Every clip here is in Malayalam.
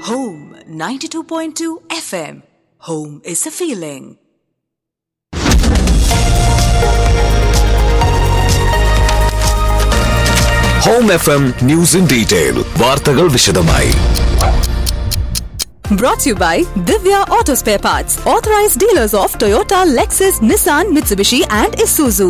Home 92.2 FM. Home is a feeling. Home F M news in detail വാർത്തകൾ വിശദമായി Brought to you by Divya Auto Spare Parts, authorized dealers of Toyota, Lexus, Nissan, Mitsubishi, and Isuzu.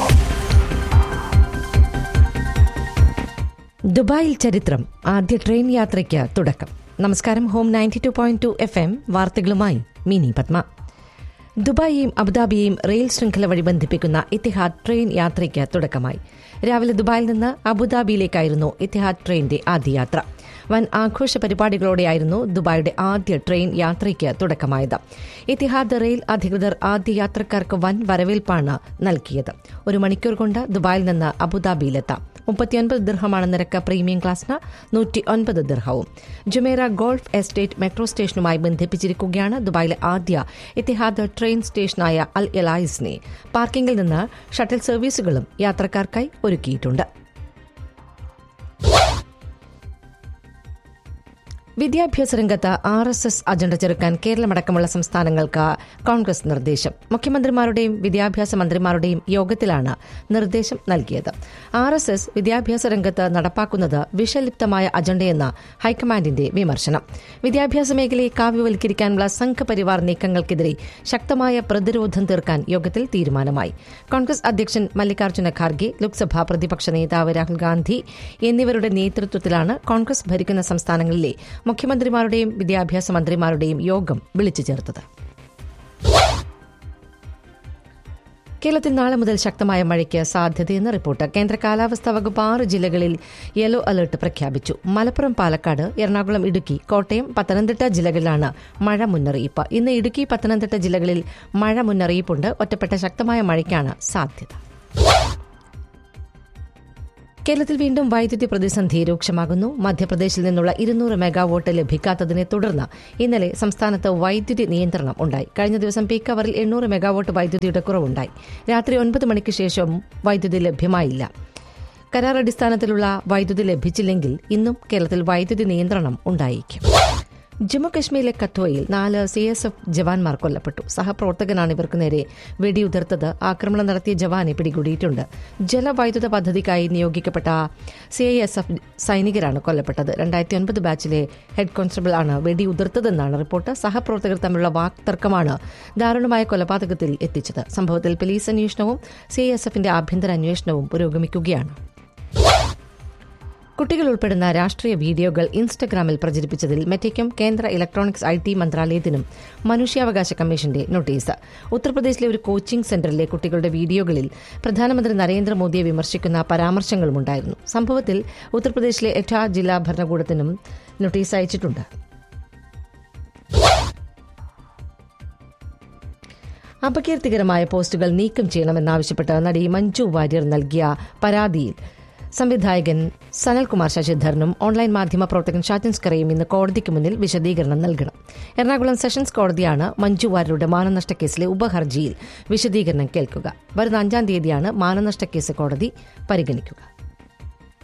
ദുബായിൽ ചരിത്രം ആദ്യ ട്രെയിൻ യാത്രയ്ക്ക് തുടക്കം നമസ്കാരം home ninety two point two F M വാർത്തകളുമായി മിനി പത്മ ദുബായിയെയും അബുദാബിയെയും റെയിൽ ശൃംഖല വഴി ബന്ധിപ്പിക്കുന്ന ഇത്തിഹാദ് ട്രെയിൻ യാത്രയ്ക്ക് തുടക്കമായി രാവിലെ ദുബായിൽ നിന്ന് അബുദാബിയിലേക്കായിരുന്നു ഇത്തിഹാദ് ട്രെയിനിന്റെ ആദ്യ യാത്ര വൻ ആഘോഷ പരിപാടികളോടെയായിരുന്നു ദുബായിയുടെ ആദ്യ ട്രെയിൻ യാത്രയ്ക്ക് തുടക്കമായത് ഇത്തിഹാദ് റെയിൽ അധികൃതർ ആദ്യ യാത്രക്കാർക്ക് വൻ വരവേൽപ്പാണ് നൽകിയത് ഒരു മണിക്കൂർ കൊണ്ട് ദുബായിൽ നിന്ന് അബുദാബിയിലെത്താം മുപ്പത്തിയൊൻപത് ദിർഹമാണ് നിരക്ക് പ്രീമിയം ക്ലാസ്സിന് നൂറ്റി ഒൻപത് ദിർഹവും ജുമേറ ഗോൾഫ് എസ്റ്റേറ്റ് മെട്രോ സ്റ്റേഷനുമായി ബന്ധിപ്പിച്ചിരിക്കുകയാണ് ദുബായിലെ ആദ്യ ഇത്തിഹാദ് ട്രെയിൻ സ്റ്റേഷനായ അൽ എലായിസിനെ പാർക്കിംഗിൽ നിന്ന് ഷട്ടിൽ സർവീസുകളും യാത്രക്കാർക്കായി ഒരുക്കിയിട്ടുണ്ട് വിദ്യാഭ്യാസ രംഗത്ത് ആർ എസ് എസ് അജണ്ട ചെറുക്കാൻ കേരളമടക്കമുള്ള സംസ്ഥാനങ്ങൾക്ക് കോൺഗ്രസ് നിർദ്ദേശം മുഖ്യമന്ത്രിമാരുടെയും വിദ്യാഭ്യാസ മന്ത്രിമാരുടെയും യോഗത്തിലാണ് നിർദ്ദേശം നൽകിയത് ആർ എസ് എസ് വിദ്യാഭ്യാസ രംഗത്ത് നടപ്പാക്കുന്നത് വിഷലിപ്തമായ അജണ്ടയെന്ന ഹൈക്കമാൻഡിന്റെ വിമർശനം വിദ്യാഭ്യാസ മേഖലയെ കാവ്യവൽക്കരിക്കാനുള്ള സംഘപരിവാർ നീക്കങ്ങൾക്കെതിരെ ശക്തമായ പ്രതിരോധം തീർക്കാൻ യോഗത്തിൽ തീരുമാനമായി കോൺഗ്രസ് അധ്യക്ഷൻ മല്ലികാർജ്ജുന ഖാർഗെ ലോക്സഭാ പ്രതിപക്ഷ നേതാവ് രാഹുൽ ഗാന്ധി എന്നിവരുടെ നേതൃത്വത്തിലാണ് കോൺഗ്രസ് ഭരിക്കുന്ന സംസ്ഥാനങ്ങളിലെ മുഖ്യമന്ത്രിമാരുടെയും വിദ്യാഭ്യാസ മന്ത്രിമാരുടെയും യോഗം വിളിച്ചു ചേർത്തത് കേരളത്തിൽ നാളെ മുതൽ ശക്തമായ മഴയ്ക്ക് സാധ്യതയെന്ന് റിപ്പോർട്ട് കേന്ദ്ര കാലാവസ്ഥാ വകുപ്പ് ആറ് ജില്ലകളിൽ യെല്ലോ അലർട്ട് പ്രഖ്യാപിച്ചു മലപ്പുറം പാലക്കാട് എറണാകുളം ഇടുക്കി കോട്ടയം പത്തനംതിട്ട ജില്ലകളിലാണ് മഴ മുന്നറിയിപ്പ് ഇന്ന് ഇടുക്കി പത്തനംതിട്ട ജില്ലകളിൽ മഴ മുന്നറിയിപ്പുണ്ട് ഒറ്റപ്പെട്ട ശക്തമായ മഴയ്ക്കാണ് സാധ്യത കേരളത്തിൽ വീണ്ടും വൈദ്യുതി പ്രതിസന്ധി രൂക്ഷമാകുന്നു മധ്യപ്രദേശിൽ നിന്നുള്ള ഇരുന്നൂറ് മെഗാവോട്ട് ലഭിക്കാത്തതിനെ തുടർന്ന് ഇന്നലെ സംസ്ഥാനത്ത് വൈദ്യുതി നിയന്ത്രണം ഉണ്ടായി കഴിഞ്ഞ ദിവസം പീക്ക് അവറിൽ എണ്ണൂറ് മെഗാവോട്ട് വൈദ്യുതിയുടെ കുറവുണ്ടായി രാത്രി ഒൻപത് മണിക്ക് ശേഷം വൈദ്യുതി ലഭ്യമായില്ല കരാർ അടിസ്ഥാനത്തിലുള്ള വൈദ്യുതി ലഭിച്ചില്ലെങ്കിൽ ഇന്നും കേരളത്തിൽ വൈദ്യുതി നിയന്ത്രണം ഉണ്ടായിരിക്കും ജമ്മുകശ്മീരിലെ കത്വയിൽ നാല് സി എസ് എഫ് ജവാന്മാർ കൊല്ലപ്പെട്ടു സഹപ്രവർത്തകനാണ് ഇവർക്ക് നേരെ വെടിയുതിർത്തത് ആക്രമണം നടത്തിയ ജവാനെ പിടികൂടിയിട്ടുണ്ട് ജലവൈദ്യുത പദ്ധതിക്കായി നിയോഗിക്കപ്പെട്ട സി ഐ എസ് എഫ് സൈനികരാണ് കൊല്ലപ്പെട്ടത് രണ്ടായിരത്തി ഒൻപത് ബാച്ചിലെ ഹെഡ് കോൺസ്റ്റബിൾ ആണ് വെടിയുതിർത്തതെന്നാണ് റിപ്പോർട്ട് സഹപ്രവർത്തകർ തമ്മിലുള്ള വാക്തർക്കമാണ് ദാരുണമായ കൊലപാതകത്തിൽ എത്തിച്ചത് സംഭവത്തിൽ പോലീസ് അന്വേഷണവും സി ഐ എസ് എഫിന്റെ ആഭ്യന്തര അന്വേഷണവും പുരോഗമിക്കുകയാണ് കുട്ടികൾ ഉൾപ്പെടുന്ന രാഷ്ട്രീയ വീഡിയോകൾ ഇൻസ്റ്റഗ്രാമിൽ പ്രചരിപ്പിച്ചതിൽ മെറ്റയ്ക്കും കേന്ദ്ര ഇലക്ട്രോണിക്സ് ഐ ടി മന്ത്രാലയത്തിനും മനുഷ്യാവകാശ കമ്മീഷന്റെ നോട്ടീസ് ഉത്തർപ്രദേശിലെ ഒരു കോച്ചിംഗ് സെന്ററിലെ കുട്ടികളുടെ വീഡിയോകളിൽ പ്രധാനമന്ത്രി നരേന്ദ്രമോദിയെ വിമർശിക്കുന്ന പരാമർശങ്ങളുമുണ്ടായിരുന്നു സംഭവത്തിൽ ഉത്തർപ്രദേശിലെ എഠ ജില്ലാ ഭരണകൂടത്തിനും നോട്ടീസ് അയച്ചിട്ടുണ്ട് അപകീർത്തികരമായ പോസ്റ്റുകൾ നീക്കം ചെയ്യണമെന്നാവശ്യപ്പെട്ട് നടി മഞ്ജു വാര്യർ നൽകിയ പരാതിയിൽ സംവിധായകൻ സനൽകുമാർ ശശിധരനും ഓൺലൈൻ മാധ്യമ പ്രവർത്തകൻ ഷാജൻ സ്കറയും ഇന്ന് കോടതിക്ക് മുന്നിൽ വിശദീകരണം നൽകണം എറണാകുളം സെഷൻസ് കോടതിയാണ് മഞ്ജു വാര്യരുടെ മാനനഷ്ട കേസിലെ ഉപഹർജിയിൽ വിശദീകരണം കേൾക്കുക വരുന്ന അഞ്ചാം തീയതിയാണ് മാനനഷ്ട കേസ് കോടതി പരിഗണിക്കുക